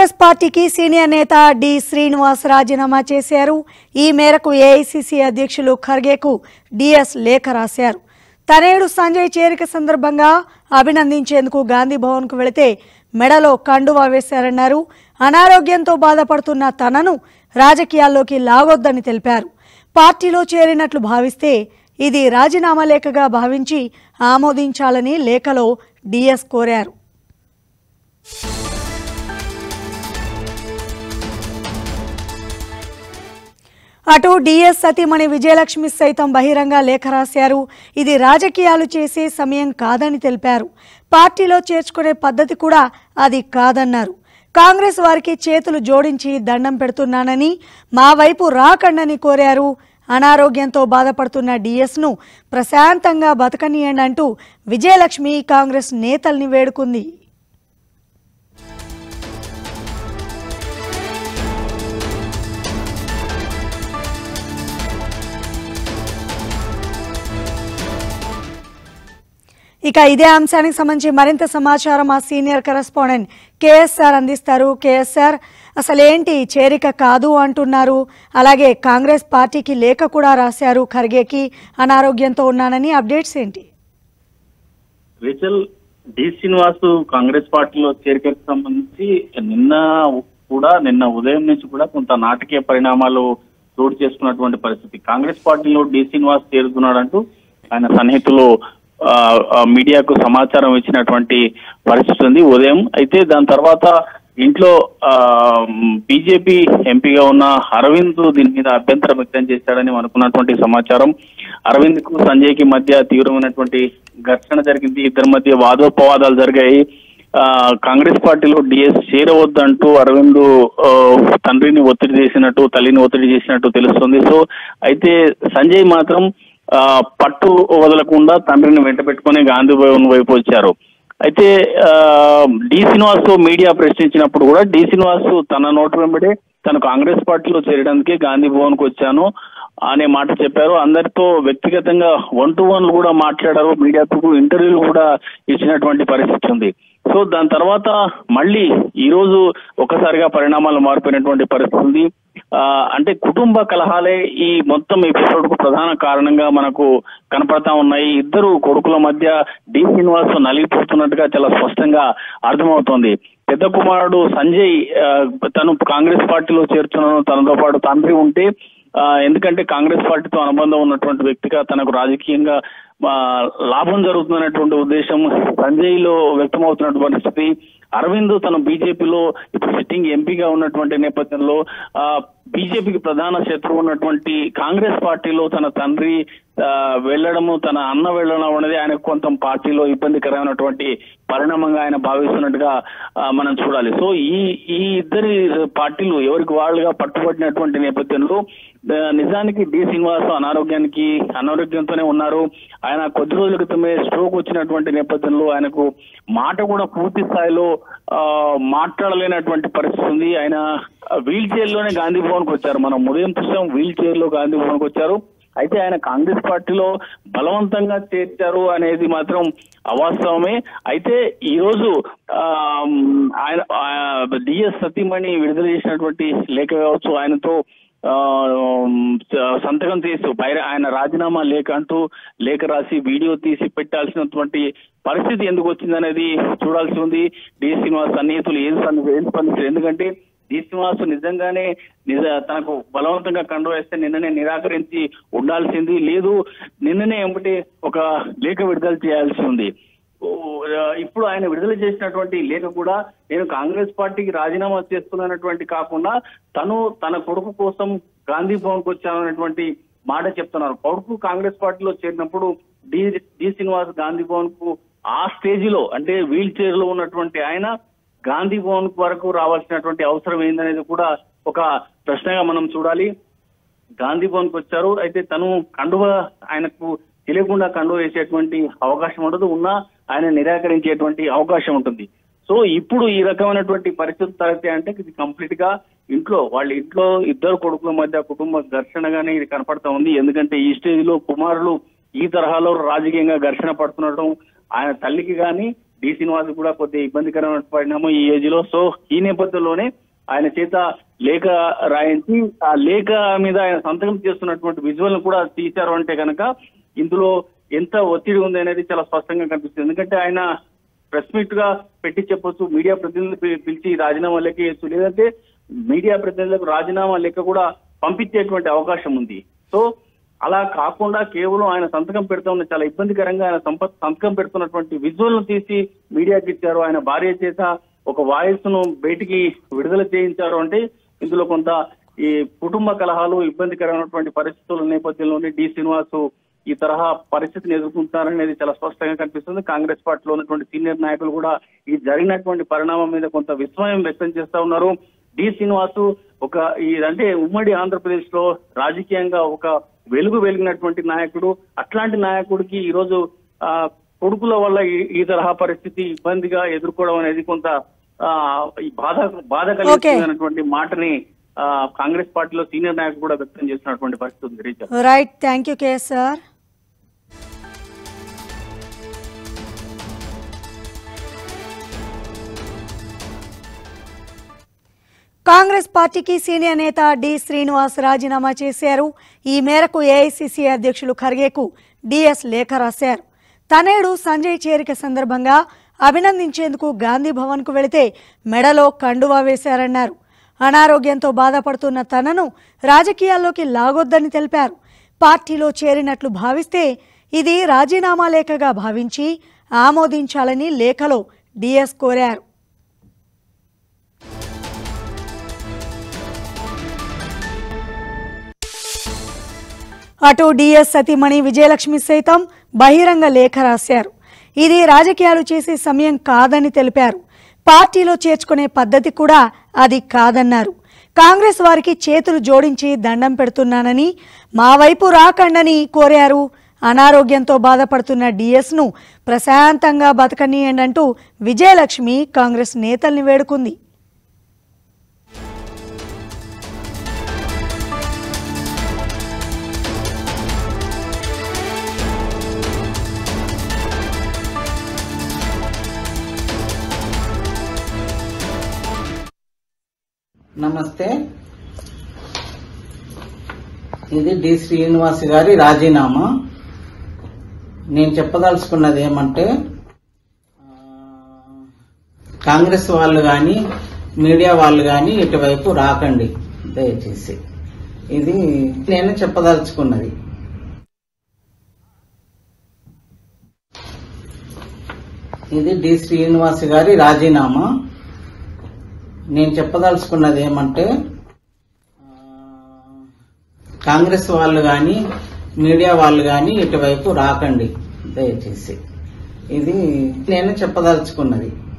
కాంగ్రెస్ పార్టీకి సీనియర్ నేత డి శ్రీనివాస్ రాజీనామా చేశారు ఈ మేరకు ఏఐసిసి అధ్యక్షులు ఖర్గేకు డిఎస్ లేఖ రాశారు తనేడు సంజయ్ చేరిక సందర్భంగా అభినందించేందుకు గాంధీ భవన్కు వెళితే మెడలో కండువా వేశారన్నారు అనారోగ్యంతో బాధపడుతున్న తనను రాజకీయాల్లోకి లాగొద్దని తెలిపారు పార్టీలో చేరినట్లు భావిస్తే ఇది రాజీనామా లేఖగా భావించి ఆమోదించాలని లేఖలో డిఎస్ కోరారు అటు డిఎస్ సతీమణి విజయలక్ష్మి సైతం బహిరంగ లేఖ రాశారు ఇది రాజకీయాలు చేసే సమయం కాదని తెలిపారు పార్టీలో చేర్చుకునే పద్ధతి కూడా అది కాదన్నారు కాంగ్రెస్ వారికి చేతులు జోడించి దండం పెడుతున్నానని మా వైపు రాకండని కోరారు అనారోగ్యంతో బాధపడుతున్న డిఎస్ను ప్రశాంతంగా బతకనీయండి అంటూ విజయలక్ష్మి కాంగ్రెస్ నేతల్ని వేడుకుంది ఇక ఇదే అంశానికి సంబంధించి మరింత సమాచారం మా సీనియర్ కరెస్పాండెంట్ కేఎస్ఆర్ అందిస్తారు కేఎస్ఆర్ అసలు ఏంటి చేరిక కాదు అంటున్నారు అలాగే కాంగ్రెస్ పార్టీకి లేఖ కూడా రాశారు ఖర్గేకి అనారోగ్యంతో ఉన్నానని అప్డేట్స్ ఏంటి రేచల్ డి శ్రీనివాస్ కాంగ్రెస్ పార్టీలో చేరికకు సంబంధించి నిన్న కూడా నిన్న ఉదయం నుంచి కూడా కొంత నాటకీయ పరిణామాలు చోటు చేసుకున్నటువంటి పరిస్థితి కాంగ్రెస్ పార్టీలో డి శ్రీనివాస్ చేరుతున్నాడంటూ ఆయన సన్నిహితులు ఆ, ఆ, మీడియాకు సమాచారం ఇచ్చినటువంటి పరిస్థితి ఉంది ఉదయం అయితే దాని తర్వాత ఇంట్లో బీజేపీ ఎంపీగా ఉన్న అరవింద్ దీని మీద అభ్యంతరం వ్యక్తం చేశాడని అనుకున్నటువంటి సమాచారం అరవింద్ కు సంజయ్ కి మధ్య తీవ్రమైనటువంటి ఘర్షణ జరిగింది ఇద్దరి మధ్య వాదోపవాదాలు జరిగాయి ఆ, కాంగ్రెస్ పార్టీలో డిఎస్ చేరవద్దంటూ అరవింద్ ఆ, తండ్రిని ఒత్తిడి చేసినట్టు తల్లిని ఒత్తిడి చేసినట్టు తెలుస్తుంది సో అయితే సంజయ్ మాత్రం ఆ, పట్టు వదలకుండా తండ్రిని వెంట పెట్టుకుని గాంధీ భవన్ వైపు వచ్చారు అయితే ఆ, డి శ్రీనివాస్ మీడియా ప్రశ్నించినప్పుడు కూడా డి శ్రీనివాస్ తన నోటు వెంబడే తను కాంగ్రెస్ పార్టీలో చేరడానికి గాంధీ భవన్ కు వచ్చాను అనే మాట చెప్పారు అందరితో వ్యక్తిగతంగా వన్ టు వన్ కూడా మాట్లాడారు మీడియాకు ఇంటర్వ్యూలు కూడా ఇచ్చినటువంటి పరిస్థితి ఉంది సో దాని తర్వాత మళ్ళీ ఈ రోజు ఒక్కసారిగా పరిణామాలు మారిపోయినటువంటి పరిస్థితి ఉంది ఆ, అంటే కుటుంబ కలహాలే ఈ మొత్తం ఎపిసోడ్ కు ప్రధాన కారణంగా మనకు కనపడతా ఉన్నాయి ఇద్దరు కొడుకుల మధ్య డి శ్రీనివాస్ నలిగిపోతున్నట్టుగా చాలా స్పష్టంగా అర్థమవుతోంది పెద్ద కుమారుడు సంజయ్ ఆ, తను కాంగ్రెస్ పార్టీలో చేర్చున్నాను తనతో పాటు తండ్రి ఉంటే ఆ, ఎందుకంటే కాంగ్రెస్ పార్టీతో అనుబంధం ఉన్నటువంటి వ్యక్తిగా తనకు రాజకీయంగా ఆ, లాభం జరుగుతుందనేటువంటి ఉద్దేశం సంజయ్ లో వ్యక్తమవుతున్నటువంటి పరిస్థితి అరవింద్ తన బీజేపీలో ఇప్పుడు సిట్టింగ్ ఎంపీగా ఉన్నటువంటి నేపథ్యంలో ఆ బీజేపీకి ప్రధాన శత్రువు ఉన్నటువంటి కాంగ్రెస్ పార్టీలో తన తండ్రి ఆ, వెళ్ళడము తన అన్న వెళ్ళడం అనేది ఆయనకు కొంత పార్టీలో ఇబ్బందికరమైనటువంటి పరిణామంగా ఆయన భావిస్తున్నట్టుగా ఆ, మనం చూడాలి సో ఈ ఈ ఇద్దరి పార్టీలు ఎవరికి వాళ్ళుగా పట్టుబడినటువంటి నేపథ్యంలో ఆ, నిజానికి డి శ్రీనివాస్ అనారోగ్యానికి అనారోగ్యంతోనే ఉన్నారు ఆయన కొద్ది రోజుల క్రితమే స్ట్రోక్ వచ్చినటువంటి నేపథ్యంలో ఆయనకు మాట కూడా పూర్తి స్థాయిలో ఆ, మాట్లాడలేనటువంటి పరిస్థితి ఉంది ఆయన వీల్ చైర్ లోనే గాంధీ భవన్ కు వచ్చారు మనం ఉదయం చూసాం వీల్ చైర్ లో గాంధీ భవన్ కు వచ్చారు అయితే ఆయన కాంగ్రెస్ పార్టీలో బలవంతంగా చేర్చారు అనేది మాత్రం అవాస్తవమే అయితే ఈ రోజు ఆ, ఆయన డిఎస్ సతీమణి విడుదల చేసినటువంటి లేఖ కావచ్చు ఆయనతో ఆ, సంతకం చేస్తూ పైన ఆయన రాజీనామా లేఖ అంటూ లేఖ రాసి వీడియో తీసి పెట్టాల్సినటువంటి పరిస్థితి ఎందుకు వచ్చిందనేది చూడాల్సి ఉంది డి శ్రీనివాస్ సన్నిహితులు ఏం స్పంది- ఏం స్పందించారు ఎందుకంటే డి శ్రీనివాస్ నిజంగానే నిజ తనకు బలవంతంగా కండు వేస్తే నిన్ననే నిరాకరించి ఉండాల్సింది లేదు నిన్ననే ఏమిటి ఒక లేఖ విడుదల చేయాల్సి ఉంది ఓ, ఆ, ఇప్పుడు ఆయన విడుదల చేసినటువంటి లేఖ కూడా నేను కాంగ్రెస్ పార్టీకి రాజీనామా చేస్తున్నటువంటి కాకుండా తను తన కొడుకు కోసం గాంధీ భవన్ కు వచ్చానన్నటువంటి మాట చెప్తున్నారు కొడుకు కాంగ్రెస్ పార్టీలో చేరినప్పుడు డి డి శ్రీనివాస్ గాంధీ భవన్ కు ఆ స్టేజిలో అంటే వీల్ చైర్ లో ఉన్నటువంటి ఆయన గాంధీ భవన్ వరకు రావాల్సినటువంటి అవసరం ఏందనేది కూడా ఒక ప్రశ్నగా మనం చూడాలి గాంధీ భవన్ కు వచ్చారు అయితే తను కండువ ఆయనకు తెలియకుండా కండువ వేసేటువంటి అవకాశం ఉండదు ఉన్నా ఆయన నిరాకరించేటువంటి అవకాశం ఉంటుంది సో ఇప్పుడు ఈ రకమైనటువంటి పరిస్థితులు తలెత్తాయి అంటే ఇది కంప్లీట్ గా ఇంట్లో వాళ్ళ ఇంట్లో ఇద్దరు కొడుకుల మధ్య కుటుంబ ఘర్షణగానే ఇది కనపడతా ఉంది ఎందుకంటే ఈ స్టేజ్ లో కుమారులు ఈ తరహాలో రాజకీయంగా ఘర్షణ పడుతుండటం ఆయన తల్లికి గాని డి శ్రీనివాస్ కూడా కొద్దిగా ఇబ్బందికరమైన పరిణామం ఈ ఏజ్ లో సో ఈ నేపథ్యంలోనే ఆయన చేత లేఖ రాయించి ఆ లేఖ మీద ఆయన సంతకం చేస్తున్నటువంటి విజువల్ కూడా తీశారు అంటే కనుక ఇందులో ఎంత ఒత్తిడి ఉంది అనేది చాలా స్పష్టంగా కనిపిస్తుంది ఎందుకంటే ఆయన ప్రెస్ మీట్ గా పెట్టి చెప్పొచ్చు మీడియా ప్రతినిధులు పి- పిలిచి రాజీనామా లెక్క చేయొచ్చు లేదంటే మీడియా ప్రతినిధులకు రాజీనామా లెక్క కూడా పంపించేటువంటి అవకాశం ఉంది సో అలా కాకుండా కేవలం ఆయన సంతకం పెడుతూ ఉన్న చాలా ఇబ్బందికరంగా ఆయన సంప- సంతకం పెడుతున్నటువంటి విజువల్ ను తీసి మీడియాకి ఇచ్చారు ఆయన భార్య చేత ఒక వాయిస్ ను బయటికి విడుదల చేయించారు అంటే ఇందులో కొంత ఈ కుటుంబ కలహాలు ఇబ్బందికరమైనటువంటి పరిస్థితుల నేపథ్యంలోనే డి శ్రీనివాసు ఈ తరహా పరిస్థితిని ఎదుర్కొంటారనేది చాలా స్పష్టంగా కనిపిస్తుంది కాంగ్రెస్ పార్టీలో ఉన్నటువంటి సీనియర్ నాయకులు కూడా ఈ జరిగినటువంటి పరిణామం మీద కొంత విస్మయం వ్యక్తం చేస్తా ఉన్నారు డి శ్రీనివాసు ఒక ఈ అంటే ఉమ్మడి ఆంధ్రప్రదేశ్ లో రాజకీయంగా ఒక వెలుగు వెలిగినటువంటి నాయకుడు అట్లాంటి నాయకుడికి ఈ రోజు ఆ కొడుకుల వల్ల ఈ- ఈ తరహా పరిస్థితి ఇబ్బందిగా ఎదుర్కోవడం అనేది కొంత ఆ ఈ బాధ బాధ కలిగిస్తున్నటువంటి మాటని ఆ కాంగ్రెస్ పార్టీలో సీనియర్ నాయకులు కూడా వ్యక్తం చేస్తున్నటువంటి పరిస్థితి ఉంది రీచర్ right thank you KSR Congress పార్టీకి సీనియర్ నేత డి శ్రీనివాస్ రాజీనామా చేశారు ఈ మేరకు ఏఐసిసి అధ్యక్షులు ఖర్గేకు డిఎస్ లేఖ రాశారు తనేడు సంజయ్ చేరిక సందర్భంగా అభినందించేందుకు గాంధీ భవన్కు వెళితే మెడలో కండువా వేశారన్నారు అనారోగ్యంతో బాధపడుతున్న తనను రాజకీయాల్లోకి లాగొద్దని తెలిపారు పార్టీలో చేరినట్లు భావిస్తే ఇది రాజీనామా లేఖగా భావించి ఆమోదించాలని లేఖలో డిఎస్ కోరారు అటు డిఎస్ సతీమణి విజయలక్ష్మి సైతం బహిరంగ లేఖ రాశారు ఇది రాజకీయాలు చేసే సమయం కాదని తెలిపారు పార్టీలో చేర్చుకునే పద్ధతి కూడా అది కాదన్నారు కాంగ్రెస్ వారికి చేతులు జోడించి దండం పెడుతున్నానని మా వైపు రాకండని కోరారు అనారోగ్యంతో బాధపడుతున్న డిఎస్ను ప్రశాంతంగా బతకనీయండి అంటూ విజయలక్ష్మి కాంగ్రెస్ నేతల్ని వేడుకుంది నమస్తే ఇది డి శ్రీనివాస్ గారి రాజీనామా నేను చెప్పదలుచుకున్నది ఏమంటే ఆ, కాంగ్రెస్ వాళ్ళు కానీ మీడియా వాళ్ళు కానీ ఇటువైపు రాకండి దయచేసి ఇది నేను చెప్పదలుచుకున్నది ఇది డి శ్రీనివాస్ గారి రాజీనామా నేను చెప్పదలుచుకున్నది ఏమంటే ఆ, కాంగ్రెస్ వాళ్ళు కానీ మీడియా వాళ్ళు కానీ ఇటువైపు రాకండి దయచేసి ఇది నేను చెప్పదలుచుకున్నది